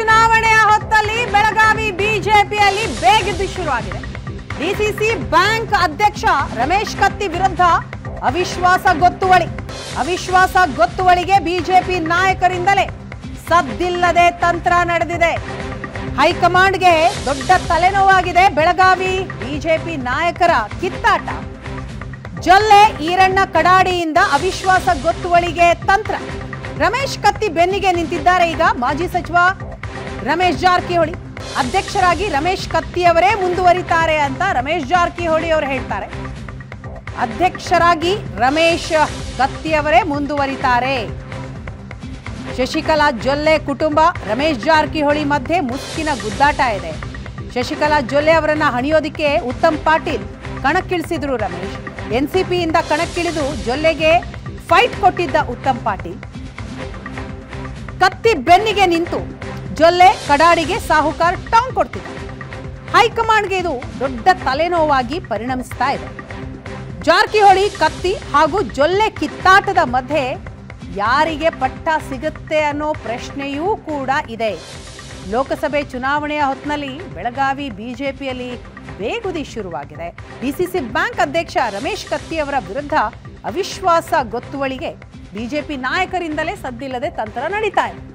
ಚುನಾವಣೆಯ ಹೊತ್ತಲ್ಲಿ ಬೆಳಗಾವಿ ಬಿಜೆಪಿಯಲ್ಲಿ ಬೇಗಿದ್ದು ಶುರುವಾಗಿದೆ ಡಿಸಿಸಿ ಬ್ಯಾಂಕ್ ಅಧ್ಯಕ್ಷ ರಮೇಶ್ ಕತ್ತಿ ವಿರುದ್ಧ ಅವಿಶ್ವಾಸ ಗೊತ್ತುವಳಿ ಅವಿಶ್ವಾಸ ಗೊತ್ತುವಳಿಗೆ ಬಿಜೆಪಿ ನಾಯಕರಿಂದಲೇ ಸದ್ದಿಲ್ಲದೆ ತಂತ್ರ ನಡೆದಿದೆ ಹೈಕಮಾಂಡ್ಗೆ ದೊಡ್ಡ ತಲೆನೋವಾಗಿದೆ ಬೆಳಗಾವಿ ಬಿಜೆಪಿ ನಾಯಕರ ಕಿತ್ತಾಟ ಜೊಲ್ಲೆ ಈರಣ್ಣ ಕಡಾಡಿಯಿಂದ ಅವಿಶ್ವಾಸ ಗೊತ್ತುವಳಿಗೆ ತಂತ್ರ ರಮೇಶ್ ಕತ್ತಿ ಬೆನ್ನಿಗೆ ನಿಂತಿದ್ದಾರೆ ಈಗ ಮಾಜಿ ಸಚಿವ ರಮೇಶ್ ಜಾರಕಿಹೊಳಿ ಅಧ್ಯಕ್ಷರಾಗಿ ರಮೇಶ್ ಕತ್ತಿ ಅವರೇ ಮುಂದುವರಿತಾರೆ ಅಂತ ರಮೇಶ್ ಜಾರಕಿಹೊಳಿ ಅವರು ಹೇಳ್ತಾರೆ ಅಧ್ಯಕ್ಷರಾಗಿ ರಮೇಶ್ ಕತ್ತಿ ಅವರೇ ಮುಂದುವರಿತಾರೆ ಶಶಿಕಲಾ ಜೊಲ್ಲೆ ಕುಟುಂಬ ರಮೇಶ್ ಜಾರಕಿಹೊಳಿ ಮಧ್ಯೆ ಮುಸ್ಕಿನ ಗುದ್ದಾಟ ಇದೆ ಶಶಿಕಲಾ ಜೊಲ್ಲೆ ಅವರನ್ನ ಹಣಿಯೋದಿಕ್ಕೆ ಉತ್ತಮ್ ಪಾಟೀಲ್ ಕಣಕ್ಕಿಳಿಸಿದ್ರು ರಮೇಶ್ ಎನ್ಸಿಪಿಯಿಂದ ಕಣಕ್ಕಿಳಿದು ಜೊಲ್ಲೆಗೆ ಫೈಟ್ ಕೊಟ್ಟಿದ್ದ ಉತ್ತಮ್ ಪಾಟೀಲ್ ಕತ್ತಿ ಬೆನ್ನಿಗೆ ನಿಂತು ಜೊಲ್ಲೆ ಕಡಾಡಿಗೆ ಸಾಹುಕಾರ್ ಟಾಂಗ್ ಕೊಡ್ತಿದ್ದ ಹೈಕಮಾಂಡ್ಗೆ ಇದು ದೊಡ್ಡ ತಲೆನೋವಾಗಿ ಪರಿಣಮಿಸ್ತಾ ಇದೆ ಜಾರಕಿಹೊಳಿ ಕತ್ತಿ ಹಾಗೂ ಜೊಲ್ಲೆ ಕಿತ್ತಾಟದ ಮಧ್ಯೆ ಯಾರಿಗೆ ಪಟ್ಟ ಸಿಗುತ್ತೆ ಅನ್ನೋ ಪ್ರಶ್ನೆಯೂ ಕೂಡ ಇದೆ ಲೋಕಸಭೆ ಚುನಾವಣೆಯ ಹೊತ್ತಿನಲ್ಲಿ ಬೆಳಗಾವಿ ಬಿಜೆಪಿಯಲ್ಲಿ ಬೇಗುದಿ ಶುರುವಾಗಿದೆ ಡಿಸಿಸಿ ಬ್ಯಾಂಕ್ ಅಧ್ಯಕ್ಷ ರಮೇಶ್ ಕತ್ತಿ ಅವರ ವಿರುದ್ಧ ಅವಿಶ್ವಾಸ ಗೊತ್ತುವಳಿಗೆ ಬಿಜೆಪಿ ನಾಯಕರಿಂದಲೇ ಸದ್ದಿಲ್ಲದೆ ತಂತ್ರ ನಡೀತಾ ಇದೆ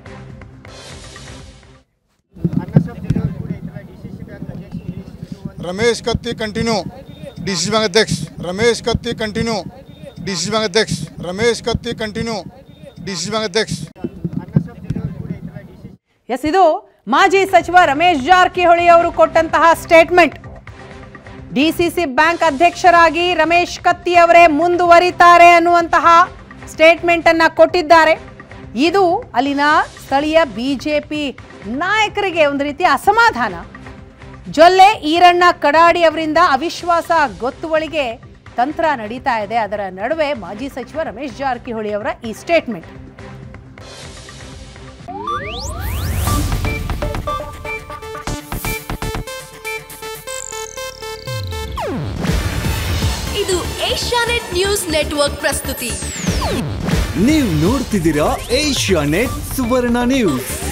Ramesh Katti continue DCC bank अध्यक्ष Ramesh Katti continue DCC bank अध्यक्ष Ramesh Katti continue DCC bank अध्यक्ष ಎಸ್ ಇದು ಮಾಜಿ ಸಚಿವ ರಮೇಶ್ ಜಾರಕಿಹೊಳಿ ಅವರು ಕೊಟ್ಟಂತಹ ಸ್ಟೇಟ್ಮೆಂಟ್ ಡಿಸಿಸಿ ಬ್ಯಾಂಕ್ ಅಧ್ಯಕ್ಷರಾಗಿ ರಮೇಶ್ ಕತ್ತಿ ಅವರೇ ಮುಂದುವರಿತಾರೆ ಅನ್ನುವಂತಹ ಸ್ಟೇಟ್ಮೆಂಟ್ ಅನ್ನ ಕೊಟ್ಟಿದ್ದಾರೆ ಇದು ಅಲ್ಲಿನ ಸ್ಥಳೀಯ ಬಿಜೆಪಿ ನಾಯಕರಿಗೆ ಒಂದು ರೀತಿಯ ಅಸಮಾಧಾನ ಜೊಲ್ಲೆ ಈರಣ್ಣ ಕಡಾಡಿ ಅವರಿಂದ ಅವಿಶ್ವಾಸ ಗೊತ್ತುವಳಿಗೆ ತಂತ್ರ ನಡೀತಾ ಇದೆ ಅದರ ನಡುವೆ ಮಾಜಿ ಸಚಿವ ರಮೇಶ್ ಜಾರಕಿಹೊಳಿ ಅವರ ಈ ಸ್ಟೇಟ್ಮೆಂಟ್ ಇದು ಏಷ್ಯಾನೆಟ್ ನ್ಯೂಸ್ ನೆಟ್ವರ್ಕ್ ಪ್ರಸ್ತುತಿ ನೀವು ನೋಡ್ತಿದ್ದೀರಾ ಏಷ್ಯಾ ನೆಟ್ ಸುವರ್ಣ ನ್ಯೂಸ್